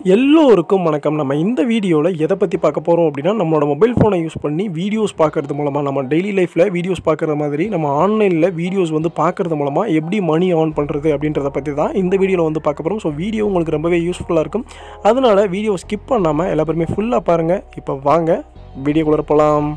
எல்லோருக்கும் வணக்கம் நம்ம இந்த வீடியோவில் எதை பற்றி பார்க்க போகிறோம் அப்படின்னா நம்மளோட மொபைல் ஃபோனை யூஸ் பண்ணி வீடியோஸ் பார்க்கறது மூலமாக நம்ம டெய்லி லைஃப்பில் வீடியோஸ் பார்க்குற மாதிரி நம்ம ஆன்லைனில் வீடியோஸ் வந்து பார்க்கறது மூலமாக எப்படி மணி ஆன் பண்ணுறது அப்படின்றத பற்றி தான் இந்த வீடியோவில் வந்து பார்க்க போகிறோம் ஸோ வீடியோ உங்களுக்கு ரொம்பவே யூஸ்ஃபுல்லாக இருக்கும் அதனால் வீடியோ ஸ்கிப் பண்ணாமல் எல்லா பேருமே ஃபுல்லாக பாருங்கள் இப்போ வாங்க வீடியோக்குள்ளே போகலாம்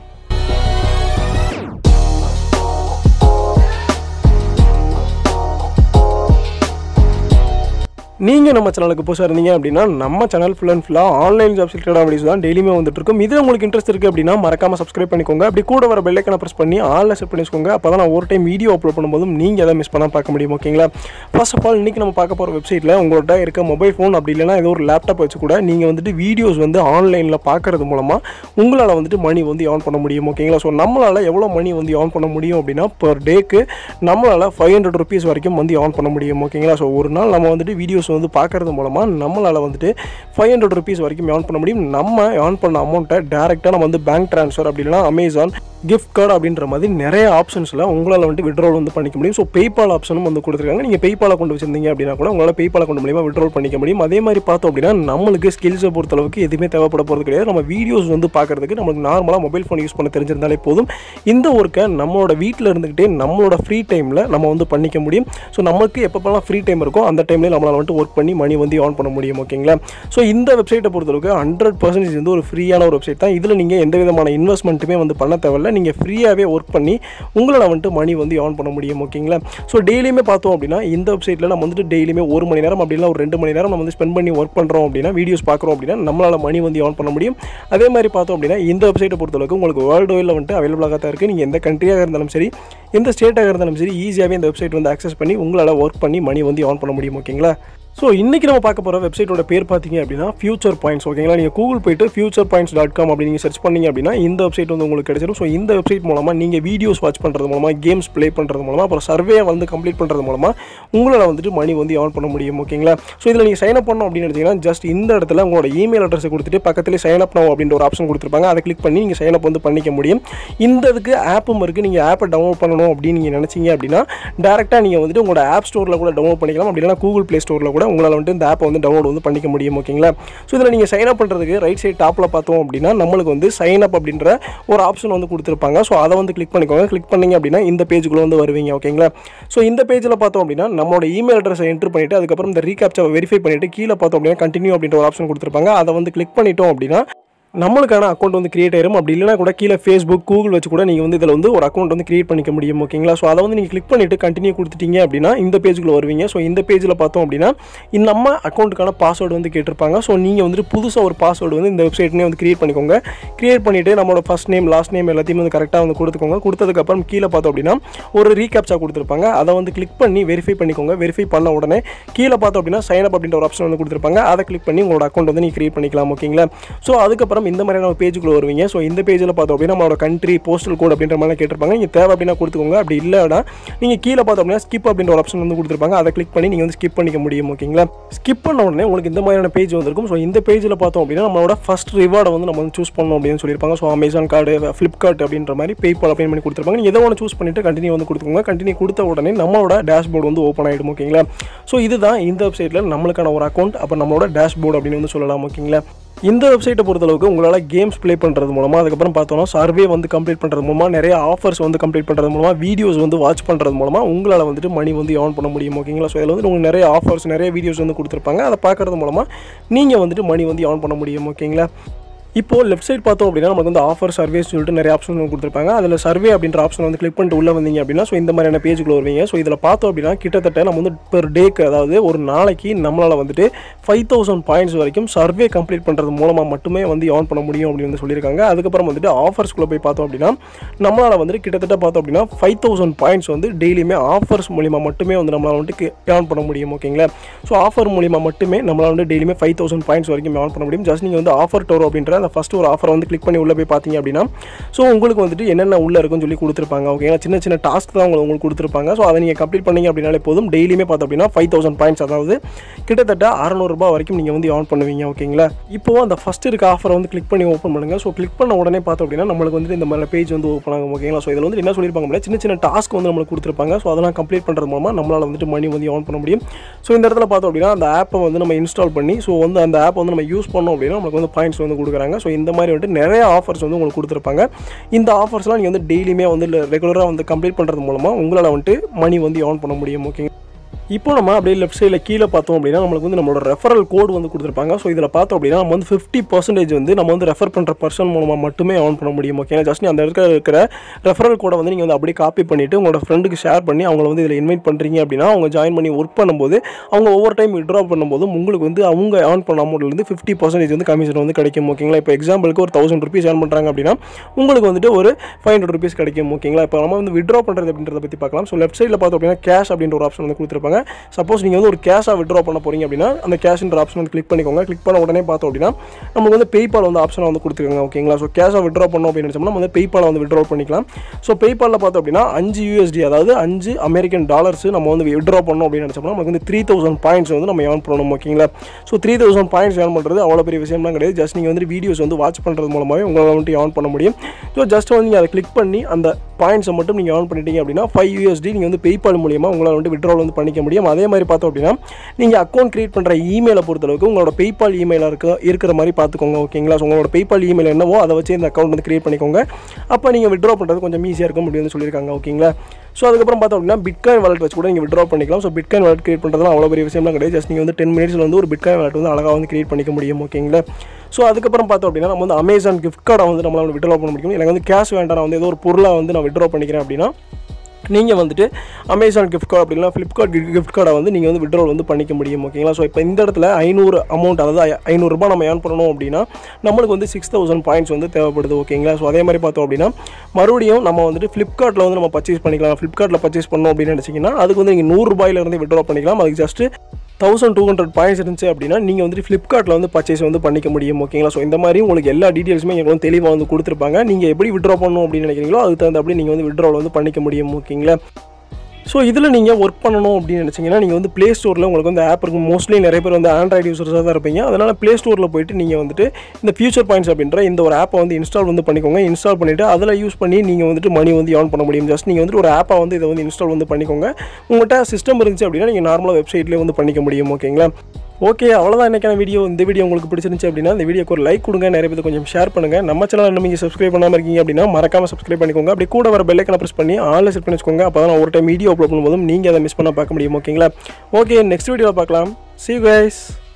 நீங்கள் நம்ம சேனலுக்கு புதுசாக இருந்தீங்க அப்படின்னா நம்ம சேனல் ஃபுல் அண்ட் ஃபுல்லாக ஆன்லைன் ஜாப்ஸ் ரிலேட்டட் வீடியோஸ் தான் டெய்லியுமே வந்துட்டு இருக்கும் இது உங்களுக்கு இன்ட்ரெஸ்ட் இருக்குது அப்படின்னா மறக்காமல் சப்ஸ்கிரைப் பண்ணிக்கோங்க அப்படி கூட வர பெல்லைக்கனை ப்ரெஸ் பண்ணி ஆலில் செட் பண்ணி வச்சுக்கோங்க அப்போ தான் நான் ஒரு டைம் வீடியோ அப்லோட் பண்ணும்போதும் நீங்கள் எதை மிஸ் பண்ணால் பார்க்க முடியும் ஓகேங்களா ஃபர்ஸ்ட் ஆஃப் ஆல் இன்றைக்கி நம்ம பார்க்க போகிற வெப்சைட்டில் உங்கள்கிட்ட இருக்க மொபைல் ஃபோன் அப்படி இல்லைனா ஏதோ ஒரு லேப்டாப் வச்சு கூட நீங்கள் வந்துட்டு வீடியோஸ் வந்து ஆன்லைனில் பார்க்கறது மூலமாக உங்களால் வந்துட்டு மணி வந்து ஆன் பண்ண முடியும் ஓகேங்களா ஸோ நம்மளால் எவ்வளோ மணி வந்து ஆன் பண்ண முடியும் அப்படின்னா பர் டேக்கு நம்மளால் ஃபைவ் ஹண்ட்ரட் ருபீஸ் வரைக்கும் வந்து ஆன் பண்ண முடியும் ஓகேங்களா ஸோ ஒரு நாள் நம்ம வந்துட்டு வீடியோஸ் வந்து பார்க்கறது மூலமாக நம்மளால் வந்துட்டு ஃபைவ் ஹண்ட்ரட் ருபீஸ் வரைக்கும் ஆன் பண்ண முடியும் நம்ம ஆன் பண்ண அமௌண்ட்டை டேரெக்டாக நம்ம வந்து பேங்க் ட்ரான்ஸ்ஃபர் அப்படி இல்லைனா அமேசான் கிஃப்ட் கார்டு அப்படின்ற மாதிரி நிறைய ஆப்ஷன்ஸில் உங்களால் வந்துட்டு விட்ரோல் வந்து பண்ணிக்க முடியும் ஸோ பேபால் ஆப்ஷனும் வந்து கொடுத்துருக்காங்க நீங்கள் பேபாலை கொண்டு வச்சிருந்தீங்க அப்படின்னா கூட உங்களால் பேபாலை கொண்டு மூலியமாக விட்ரோல் பண்ணிக்க முடியும் அதே மாதிரி பார்த்தோம் அப்படின்னா நம்மளுக்கு ஸ்கில்ஸை பொறுத்தளவுக்கு எதுவுமே தேவைப்பட போகிறது கிடையாது நம்ம வீடியோஸ் வந்து பார்க்குறதுக்கு நமக்கு நார்மலாக மொபைல் ஃபோன் யூஸ் பண்ண தெரிஞ்சிருந்தாலே போதும் இந்த ஒர்க்கை நம்மளோட வீட்டில் இருந்துக்கிட்டே நம்மளோட ஃப்ரீ டைமில் நம்ம வந்து பண்ணிக்க முடியும் ஸோ நமக்கு எப்பப்போலாம் ஃப்ரீ டைம் இருக்கோ அந்த டைம்லேயே நம்மளால் வந்துட்டு ஒர்க் பண்ணி மணி வந்து ஆன் பண்ண முடியும் ஓகேங்களா ஸோ இந்த வெப்சைட்டை பொறுத்தளவுக்கு ஹண்ட்ரட் பர்சன்டேஜ் வந்து ஒரு ஃப்ரீயான ஒரு வெப்சைட் தான் இதில் நீங்கள் எந்த விதமான இன்வெஸ்ட்மெண்ட்டுமே வந்து பண்ண தேவையில்ல நீங்கள் ஃப்ரீயாகவே ஒர்க் பண்ணி உங்களால் வந்துட்டு மணி வந்து ஆன் பண்ண முடியும் ஓகேங்களா ஸோ டெய்லியுமே பார்த்தோம் அப்படின்னா இந்த வெப்சைட்டில் நம்ம வந்துட்டு டெய்லியுமே ஒரு மணி நேரம் அப்படி இல்லை ஒரு ரெண்டு மணி நேரம் நம்ம வந்து ஸ்பெண்ட் பண்ணி ஒர்க் பண்ணுறோம் அப்படின்னா வீடியோஸ் பார்க்குறோம் அப்படின்னா நம்மளால் மணி வந்து ஆன் பண்ண முடியும் அதே மாதிரி பார்த்தோம் அப்படின்னா இந்த வெப்சைட்டை பொறுத்தளவுக்கு உங்களுக்கு வேர்ல்டு வைடில் வந்துட்டு அவைலபிளாக தான் இருக்குது நீங்கள் எந்த கண்ட்ரியாக இருந்தாலும் சரி எந்த ஸ்டேட்டாக இருந்தாலும் சரி ஈஸியாகவே இந்த வெப்சைட் வந்து அக்சஸ் பண்ணி உங்களால் ஒர்க் பண்ணி மணி வந்து ஆன் பண்ண முடியும் ஓகேங்களா ஸோ இன்றைக்கி நம்ம பார்க்க போகிற வெப்சைட்டோட பேர் பார்த்தீங்க அப்படின்னா ஃபியூச்சர் பாயிண்ட்ஸ் ஓகேங்களா நீங்கள் கூகுள் போயிட்டு ஃபியூச்சர் பாயிண்ட்ஸ் டாட் காம் அப்படி நீங்கள் சர்ச் பண்ணீங்க அப்படின்னா இந்த வெப்சைட் வந்து உங்களுக்கு கிடைச்சிடும் ஸோ இந்த வெப்சைட் மூலமாக நீங்கள் வீடியோஸ் வாட்ச் பண்ணுறது மூலமாக கேம்ஸ் ப்ளே பண்ணுறது மூலமாக அப்புறம் சர்வே வந்து கம்ப்ளீட் பண்ணுறது மூலமாக உங்களால் வந்துட்டு மணி வந்து ஆன் பண்ண முடியும் ஓகேங்களா ஸோ இதில் நீங்கள் சைன் அப் பண்ணணும் அப்படின்னு நினச்சிங்கன்னா ஜஸ்ட் இந்த இடத்துல உங்களோட இமெயில் அட்ரஸை கொடுத்துட்டு பக்கத்துலேயே சைன் அப் நோ அப்படின்ற ஒரு ஆப்ஷன் கொடுத்துருப்பாங்க அதை கிளிக் பண்ணி நீங்கள் சைன் அப் வந்து பண்ணிக்க முடியும் இந்த இதுக்கு ஆப்பும் இருக்குது நீங்கள் ஆப்பை டவுன்லோட் பண்ணணும் அப்படின்னு நீங்கள் நினச்சிங்க அப்படின்னா டேரெக்டாக நீங்கள் வந்துட்டு உங்களோட ஆப் ஸ்டோரில் கூட டவுன்லோட் பண்ணிக்கலாம் அப்படி இல்லைனா கூகுள் ப்ளே ஸ்டோரில் கூட உங்களால் வந்துட்டு இந்த ஆப்பை வந்து டவுன்லோட் வந்து பண்ணிக்க முடியும் ஓகேங்களா ஸோ இதில் நீங்கள் சைன் அப் பண்ணுறதுக்கு ரைட் சைட் டாப்பில் பார்த்தோம் அப்படின்னா நம்மளுக்கு வந்து சைன் அப் அப்படின்ற ஒரு ஆப்ஷன் வந்து கொடுத்துருப்பாங்க ஸோ அதை வந்து கிளிக் பண்ணிக்கோங்க கிளிக் பண்ணிங்க அப்படின்னா இந்த பேஜுக்குள்ளே வந்து வருவீங்க ஓகேங்களா ஸோ இந்த பேஜில் பார்த்தோம் அப்படின்னா நம்மளோட இமெயில் அட்ரஸை என்ட்ரு பண்ணிவிட்டு அதுக்கப்புறம் இந்த ரீகேப்சாவை வெரிஃபை பண்ணிவிட்டு கீழே பார்த்தோம் அப்படின்னா கண்டினியூ அப்படின்ற ஒரு ஆப்ஷன் கொடுத்துருப்பாங்க அதை வந்து கிளிக் பண்ணிட்டோம் அப்படின்னா நம்மளுக்கான அக்கௌண்ட் வந்து கிரியேட் ஆயிரும் அப்படி இல்லைனா கூட கீழே ஃபேஸ்புக் கூகுள் வச்சு கூட நீங்கள் வந்து இதில் வந்து ஒரு அக்கௌண்ட் வந்து கிரியேட் பண்ணிக்க முடியும் ஓகேங்களா ஸோ அதை வந்து நீங்கள் கிளிக் பண்ணிவிட்டு கண்டினியூ கொடுத்துட்டீங்க அப்படின்னா இந்த பேஜுக்குள்ள வருவீங்க ஸோ இந்த பேஜில் பார்த்தோம் அப்படின்னா இந்த நம்ம அக்கௌண்ட்டுக்கான பாஸ்வேர்டு வந்து கேட்டிருப்பாங்க ஸோ நீங்கள் வந்துட்டு புதுசாக ஒரு பாஸ்வேர்டு வந்து இந்த வெப்சைட்லேயே வந்து கிரியேட் பண்ணிக்கோங்க கிரியேட் பண்ணிவிட்டு நம்மளோட ஃபஸ்ட் நேம் லாஸ்ட் நேம் எல்லாத்தையும் வந்து கரெக்டாக வந்து கொடுத்துக்கோங்க கொடுத்ததுக்கப்புறம் கீழே பார்த்தோம் அப்படின்னா ஒரு ரீகேப்சா கொடுத்துருப்பாங்க அதை வந்து கிளிக் பண்ணி வெரிஃபை பண்ணிக்கோங்க வெரிஃபை பண்ண உடனே கீழே பார்த்தோம் அப்படின்னா சைன் அப் அப்படின்ற ஒரு ஆப்ஷன் வந்து கொடுத்துருப்பாங்க அதை கிளிக் பண்ணி உங்களோட அக்கௌண்ட் வந்து நீங்கள் கிரியேட் பண்ணிக்கலாம் ஓகேங்களா ஸோ அதுக்கப்புறம் இந்த மாதிரியான பேஜ் பேஜுக்குள்ள வருவீங்க ஸோ இந்த பேஜில் பார்த்தோம் அப்படின்னா நம்மளோட கண்ட்ரி போஸ்டல் கோட் அப்படின்ற மாதிரி கேட்டிருப்பாங்க நீங்கள் தேவை அப்படின்னா கொடுத்துக்கோங்க அப்படி இல்லைனா நீங்கள் கீழே பார்த்தோம் அப்படின்னா ஸ்கிப் அப்படின்ற ஒரு ஆப்ஷன் வந்து கொடுத்துருப்பாங்க அதை கிளிக் பண்ணி நீங்கள் வந்து ஸ்கிப் பண்ணிக்க முடியும் ஓகேங்களா ஸ்கிப் பண்ண உடனே உங்களுக்கு இந்த மாதிரியான பேஜ் வந்திருக்கும் ஸோ இந்த பேஜில் பார்த்தோம் அப்படின்னா நம்மளோட ஃபஸ்ட் ரிவார்டை வந்து நம்ம வந்து சூஸ் பண்ணணும் அப்படின்னு சொல்லியிருப்பாங்க ஸோ அமேசான் கார்டு ஃப்ளிப்கார்ட் அப்படின்ற மாதிரி பேபால் அப்ளை பண்ணி கொடுத்துருப்பாங்க நீங்கள் எதை ஒன்று சூஸ் பண்ணிட்டு கண்டினியூ வந்து கொடுத்துக்கோங்க கண்டினியூ கொடுத்த உடனே நம்மளோட டேஷ்போர்டு வந்து ஓப்பன் ஆகிடும் ஓகேங்களா ஸோ இதுதான் இந்த வெப்சைட்டில் நம்மளுக்கான ஒரு அக்கௌண்ட் அப்போ நம்மளோட டேஷ்போர்டு அப்படின்னு வந்து சொல்லலாம் ஓகேங்களா இந்த வெப்சைட்டை பொறுத்தளவுக்கு உங்களால் கேம்ஸ் ப்ளே பண்ணுறது மூலமாக அதுக்கப்புறம் பார்த்தோன்னா சர்வே வந்து கம்ப்ளீட் பண்ணுறது மூலமாக நிறைய ஆஃபர்ஸ் வந்து கம்ப்ளீட் பண்ணுறது மூலமாக வீடியோஸ் வந்து வாட்ச் பண்ணுறது மூலமாக உங்களால் வந்துட்டு மணி வந்து ஆன் பண்ண முடியும் ஓகேங்களா ஸோ இதில் வந்து உங்களுக்கு நிறைய ஆஃபர்ஸ் நிறைய வீடியோஸ் வந்து கொடுத்துருப்பாங்க அதை பார்க்குறது மூலமாக நீங்கள் வந்துட்டு மணி வந்து ஆன் பண்ண முடியும் ஓகேங்களா இப்போது லெஃப்ட் சைட் பார்த்தோம் அப்படின்னா நமக்கு வந்து ஆஃபர் சர்வேஸ் சொல்லிட்டு நிறைய ஆப்ஷன் வந்து கொடுத்துருப்பாங்க அதில் சர்வே அப்படின்ற ஆப்ஷன் வந்து கிளிக் பண்ணிட்டு உள்ளே வந்தீங்க அப்படின்னா ஸோ இந்த மாதிரியான பேஜுக்குள்ள வருவீங்க ஸோ இதில் பார்த்தோம் அப்படின்னா கிட்டத்தட்ட நம்ம வந்து பெர் டேக்கு அதாவது ஒரு நாளைக்கு நம்மளால் வந்துட்டு ஃபைவ் தௌசண்ட் பாயிண்ட்ஸ் வரைக்கும் சர்வே கம்ப்ளீட் பண்ணுறது மூலமாக மட்டுமே வந்து ஆன் பண்ண முடியும் அப்படின்னு வந்து சொல்லியிருக்காங்க அதுக்கப்புறம் வந்துட்டு ஆஃபர்ஸ்குள்ளே போய் பார்த்தோம் அப்படின்னா நம்மளால் வந்துட்டு கிட்டத்தட்ட பார்த்தோம் அப்படின்னா ஃபைவ் தௌசண்ட் பாயிண்ட்ஸ் வந்து டெய்லியுமே ஆஃபர்ஸ் மூலிமா மட்டுமே வந்து நம்மளால் வந்துட்டு ஆன் பண்ண முடியும் ஓகேங்களா ஸோ ஆஃபர் மூலிமா மட்டுமே நம்மளால் வந்து டெய்லியுமே ஃபைவ் தௌசண்ட் பாயிண்ட்ஸ் வரைக்கும் ஆன் பண்ண முடியும் ஜஸ்ட் நீங்கள் வந்து ஆஃபர் டோர் அப்படின்ற அந்த ஃபஸ்ட் ஒரு ஆஃபரை வந்து கிளிக் பண்ணி உள்ளே போய் பார்த்தீங்க அப்படின்னா ஸோ உங்களுக்கு வந்துட்டு என்னென்ன உள்ளே இருக்குன்னு சொல்லி கொடுத்துருப்பாங்க ஓகேங்களா சின்ன சின்ன டாஸ்க் தான் உங்களுக்கு உங்களுக்கு கொடுத்துருப்பாங்க ஸோ அதை நீங்கள் கம்ப்ளீட் பண்ணீங்க அப்படின்னாலே போதும் டெய்லியுமே பார்த்தோம் அப்படின்னா ஃபைவ் தௌசண்ட் பாயிண்ட்ஸ் அதாவது கிட்டத்தட்ட அறநூறுபா வரைக்கும் நீங்கள் வந்து ஆன் பண்ணுவீங்க ஓகேங்களா இப்போ அந்த ஃபஸ்ட் இருக்க ஆஃபரை வந்து கிளிக் பண்ணி ஓப்பன் பண்ணுங்கள் ஸோ கிளிக் பண்ண உடனே பார்த்தோம் அப்படின்னா நம்மளுக்கு வந்துட்டு இந்த மாதிரி பேஜ் வந்து ஓப்பன் ஆகும் ஓகேங்களா ஸோ இதில் வந்து என்ன சொல்லியிருப்பாங்க அப்படின்னா சின்ன சின்ன டாஸ்க் வந்து நம்மளுக்கு கொடுத்துருப்பாங்க ஸோ அதெல்லாம் கம்ப்ளீட் பண்ணுறது மூலமாக நம்மளால் வந்துட்டு மணி வந்து ஆன் பண்ண முடியும் ஸோ இந்த இடத்துல பார்த்தோம் அப்படின்னா அந்த ஆப்பை வந்து நம்ம இன்ஸ்டால் பண்ணி ஸோ வந்து அந்த ஆப் வந்து நம்ம யூஸ் பண்ணோம் அப்படின்னா நமக்கு வந்து பாயிண்ட்ஸ் வந்து கொடுக்குறாங்க ஸோ இந்த மாதிரி வந்துட்டு நிறைய ஆஃபர்ஸ் வந்து உங்களுக்கு கொடுத்துருப்பாங்க இந்த ஆஃபர்ஸ்லாம் நீங்கள் வந்து டெய்லியுமே வந்து ரெகுலராக வந்து கம்ப்ளீட் பண்ணுறது மூலமாக உங்களால் வந்துட்டு மணி வந்து ஆன் பண்ண முடியும் ஓகேங்க இப்போ நம்ம அப்படியே லெஃப்ட் சைடில் கீழே பார்த்தோம் அப்படின்னா நம்மளுக்கு வந்து நம்மளோட ரெஃபரல் கோடு வந்து கொடுத்துருப்பாங்க ஸோ இதில் பார்த்தோம் அப்படின்னா நம்ம வந்து ஃபிஃப்டி பர்சன்டேஜ் வந்து நம்ம வந்து ரெஃபர் பண்ணுற பர்சன் மூலமாக மட்டுமே ஆன் பண்ண முடியும் ஓகே ஜஸ்ட் அந்த இடத்துல இருக்கிற ரெஃபரல் கோடை வந்து நீங்கள் வந்து அப்படியே காப்பி பண்ணிவிட்டு உங்களோட ஃப்ரெண்டுக்கு ஷேர் பண்ணி அவங்கள வந்து இதில் இன்வைட் பண்ணுறீங்க அப்படின்னா அவங்க ஜாயின் பண்ணி ஒர்க் பண்ணும்போது அவங்க ஒவ்வொரு டைம் விட்ரா பண்ணும்போது உங்களுக்கு வந்து அவங்க ஆன் பண்ண அமௌண்ட்லேருந்து ஃபிஃப்டி பர்சன்டேஜ் வந்து கமிஷன் வந்து கிடைக்கும் ஓகேங்களா இப்போ எக்ஸாம்பிளுக்கு ஒரு தௌசண்ட் ருபீஸ் ஏர்ன் பண்ணுறாங்க அப்படின்னா உங்களுக்கு வந்துட்டு ஒரு ஃபைவ் ஹண்ட்ரட் ருபீஸ் கிடைக்கும் ஓகேங்களா இப்போ நம்ம வந்து விட்ரா பண்ணுறது அப்படின்றத பற்றி பார்க்கலாம் ஸோ லெஃப்ட் சைடில் பார்த்தோம் அப்படின்னா கேஷ் அப்படின்ற ஒரு ஆப்ஷன் வந்து கொடுத்துருப்பாங்க சப்போஸ் நீங்கள் வந்து ஒரு கேஷாக விட்ரா பண்ண போகிறீங்க அப்படின்னா அந்த கேஷ்ன்ற ஆப்ஷன் வந்து கிளிக் பண்ணிக்கோங்க கிளிக் பண்ண உடனே பார்த்தோம் அப்படின்னா நமக்கு வந்து பேபால் வந்து ஆப்ஷன் வந்து கொடுத்துருக்காங்க ஓகேங்களா ஸோ கேஷாக விட்ரா பண்ணோம் அப்படின்னு நினச்சோம்னா நம்ம வந்து பேபால் வந்து விட்ரா பண்ணிக்கலாம் ஸோ பேபாலில் பார்த்தோம் அப்படின்னா அஞ்சு யூஎஸ்டி அதாவது அஞ்சு அமெரிக்கன் டாலர்ஸ் நம்ம வந்து விட்ரா பண்ணோம் அப்படின்னு நினச்சோம்னா நமக்கு வந்து த்ரீ தௌசண்ட் பாயிண்ட்ஸ் வந்து நம்ம ஏர்ன் பண்ணணும் ஓகேங்களா so three thousand points earn பண்ணுறது அவ்வளோ பெரிய விஷயம்லாம் கிடையாது ஜஸ்ட் நீங்கள் வந்து வீடியோஸ் வந்து வாட்ச் பண்ணுறது மூலமாகவே உங்களால் வந்துட்டு ஏர்ன் பண்ண முடியும் ஸோ ஜஸ்ட் வந்து நீங்கள் அதை கிளிக் பண்ணி அந்த பாயிண்ட்ஸை மட்டும் நீங்கள் ஏர்ன் பண்ணிட்டீங்க அப்படின்னா ஃபைவ் யூஎஸ்டி நீங்கள் வந்து பேபால் மூலியமாக உங்களால் வந்து விட்ரால் வந்து பண்ணிக்க முடியும் அதே மாதிரி பார்த்தோம் அப்படின்னா நீங்கள் அக்கௌண்ட் கிரியேட் பண்ணுற இமெயிலை பொறுத்தளவுக்கு உங்களோட பேபால் இமெயிலாக இருக்க இருக்கிற மாதிரி பார்த்துக்கோங்க ஓகேங்களா ஸோ உங்களோட பேபால் இமெயில் என்னவோ அதை வச்சு இந்த அக்கௌண்ட் வந்து கிரியேட் பண்ணிக்கோங்க அப்போ நீங்கள் விட்ரா பண்ணுறது கொஞ்சம் ஈஸியாக இருக்கும் அப்படின்னு சொல்லியிருக்காங்க ஓகேங்களா ஸோ அதுக்கப்புறம் பார்த்தோம் அப்படின்னா பிட்காயின் வாலெட் வச்சு கூட நீங்கள் விட்ரா பண்ணிக்கலாம் ஸோ பிட்காயின் வாலெட் கிரியேட் பண்ணுறதுலாம் அவ்வளோ பெரிய விஷயம்லாம் கிடையாது ஜஸ்ட் நீங்கள் வந்து டென் மினிட்ஸில் வந்து ஒரு பிட்காயின் வாலெட் வந்து அழகாக வந்து கிரியேட் பண்ணிக்க முடியும் ஓகேங்களா ஸோ அதுக்கப்புறம் பார்த்தோம் அப்படின்னா நம்ம வந்து அமேசான் கிஃப்ட் கார்டை வந்து நம்மளால் விட்ரா பண்ண முடியும் எனக்கு வந்து கேஷ் வேண்டாம் நான் வந்து ஏதோ ஒரு பொருளை வந்து நான் விட்ரா பண்ணிக்கிறேன் அப்படின்னா நீங்கள் வந்துட்டு அமேசான் கிஃப்ட் கார்டு அப்படின்னா ஃப்ளிப்கார்ட் கிஃப்ட் கார்டை வந்து நீங்கள் வந்து விட்ரால் வந்து பண்ணிக்க முடியும் ஓகேங்களா ஸோ இப்போ இந்த இடத்துல ஐநூறு அமௌண்ட் அதாவது ஐ- ஐநூறுரூபா நம்ம ஏர்ன் பண்ணணும் அப்படின்னா நம்மளுக்கு வந்து சிக்ஸ் தௌசண்ட் பாயிண்ட்ஸ் வந்து தேவைப்படுது ஓகேங்களா ஸோ அதே மாதிரி பார்த்தோம் அப்படின்னா மறுபடியும் நம்ம வந்துட்டு ஃப்ளிப்கார்ட்டில் வந்து நம்ம பர்ச்சேஸ் பண்ணிக்கலாம் ஃப்ளிப்கார்ட்டில் பர்ச்சேஸ் பண்ணோம் அப்படின்னு நினச்சிங்கன்னா அதுக்கு வந்து நீங்கள் நூறுரூபாயிலேருந்து விட்ரா பண்ணிக்கலாம் அதுக்கு just thousand two hundred points இருந்துச்சு அப்படின்னா நீங்கள் வந்துட்டு ஃப்ளிப்கார்ட்டில் வந்து பர்ச்சேஸ் வந்து பண்ணிக்க முடியும் ஓகேங்களா ஸோ இந்த மாதிரி உங்களுக்கு எல்லா டீட்டெயில்ஸுமே எங்களுக்கு வந்து தெளிவாக வந்து கொடுத்துருப்பாங்க நீங்கள் எப்படி விட்ரா பண்ணணும் அப்படின்னு நினைக்கிறீங்களோ அதுக்கு தகுந்த அப்படி நீங்கள் வந்து விட்ராவில் வந்து பண்ணிக்க முடியும் ஓகேங்களா ஸோ இதில் நீங்கள் ஒர்க் பண்ணணும் அப்படின்னு நினச்சிங்கன்னா நீங்கள் வந்து ப்ளே ஸ்டோரில் உங்களுக்கு வந்து ஆப் இருக்கும் மோஸ்ட்லி நிறைய பேர் வந்து ஆண்ட்ராய்டு யூசர்ஸாக தான் இருப்பீங்க அதனால் ப்ளே ஸ்டோரில் போயிட்டு நீங்கள் வந்துட்டு இந்த ஃபியூச்சர் பாயிண்ட்ஸ் அப்படின்ற இந்த ஒரு ஆப்பை வந்து இன்ஸ்டால் வந்து பண்ணிக்கோங்க இன்ஸ்டால் பண்ணிவிட்டு அதில் யூஸ் பண்ணி நீங்கள் வந்துட்டு மணி வந்து ஏர்ன் பண்ண முடியும் ஜஸ்ட் நீங்கள் வந்துட்டு ஒரு ஆப்பை வந்து இதை வந்து இன்ஸ்டால் வந்து பண்ணிக்கோங்க உங்கள்கிட்ட சிஸ்டம் இருந்துச்சு அப்படின்னா நீங்கள் நார்மலாக வெப்சைட்லேயே வந்து பண்ணிக்க முடியும் ஓகேங்களா ஓகே அவ்வளோதான் இன்றைக்கான வீடியோ இந்த வீடியோ உங்களுக்கு பிடிச்சிருந்துச்சு அப்படின்னா இந்த வீடியோக்கு ஒரு லைக் கொடுங்க நிறைய பேர் கொஞ்சம் ஷேர் பண்ணுங்கள் நம்ம சேனல் இன்னும் நீங்கள் சப்ஸ்கிரைப் பண்ணாமல் இருக்கீங்க அப்படின்னா மறக்காம சப்ஸ்கிரைப் பண்ணிக்கோங்க அப்படி கூட வர பெல்லைக்கனை ப்ரெஸ் பண்ணி ஆன்லைன் செட் பண்ணி வச்சுக்கோங்க அப்போ தான் ஒரு டைம் வீடியோ அப்லோட் பண்ணும்போதும் நீங்கள் அதை மிஸ் பண்ண பார்க்க முடியும் ஓகேங்களா ஓகே நெக்ஸ்ட் வீடியோவில் பார்க்கலாம் see you guys